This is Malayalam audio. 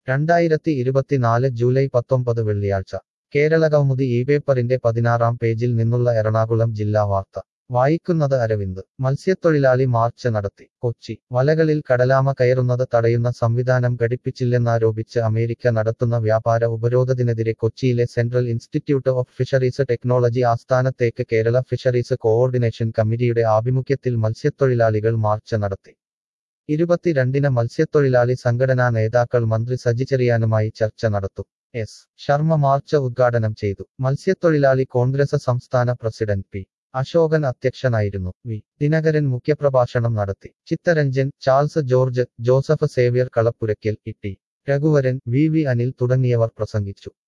രണ്ടായിരത്തി ഇരുപത്തിനാല് ജൂലൈ പത്തൊമ്പത് വെള്ളിയാഴ്ച കേരളകൗമുദി ഈ പേപ്പറിന്റെ പതിനാറാം പേജിൽ നിന്നുള്ള എറണാകുളം ജില്ലാ വാർത്ത വായിക്കുന്നത് അരവിന്ദ് മത്സ്യത്തൊഴിലാളി മാർച്ച് നടത്തി കൊച്ചി വലകളിൽ കടലാമ കയറുന്നത് തടയുന്ന സംവിധാനം ഘടിപ്പിച്ചില്ലെന്നാരോപിച്ച് അമേരിക്ക നടത്തുന്ന വ്യാപാര ഉപരോധത്തിനെതിരെ കൊച്ചിയിലെ central institute of fisheries technology ആസ്ഥാനത്തേക്ക് കേരള ഫിഷറീസ് കോഓർഡിനേഷൻ കമ്മിറ്റിയുടെ ആഭിമുഖ്യത്തിൽ മത്സ്യത്തൊഴിലാളികൾ മാർച്ച് നടത്തി ഇരുപത്തിരണ്ടിന് മത്സ്യത്തൊഴിലാളി സംഘടനാ നേതാക്കൾ മന്ത്രി സജി ചെറിയാനുമായി ചർച്ച നടത്തും എസ് ശർമ്മ മാർച്ച് ഉദ്ഘാടനം ചെയ്തു മത്സ്യത്തൊഴിലാളി കോൺഗ്രസ് സംസ്ഥാന പ്രസിഡന്റ് പി അശോകൻ അധ്യക്ഷനായിരുന്നു വി ദിനകരൻ മുഖ്യപ്രഭാഷണം നടത്തി Chittaranjan Charles George Joseph Xavier Kalappurakkal Itti Raghuvaran V V Anil തുടങ്ങിയവർ പ്രസംഗിച്ചു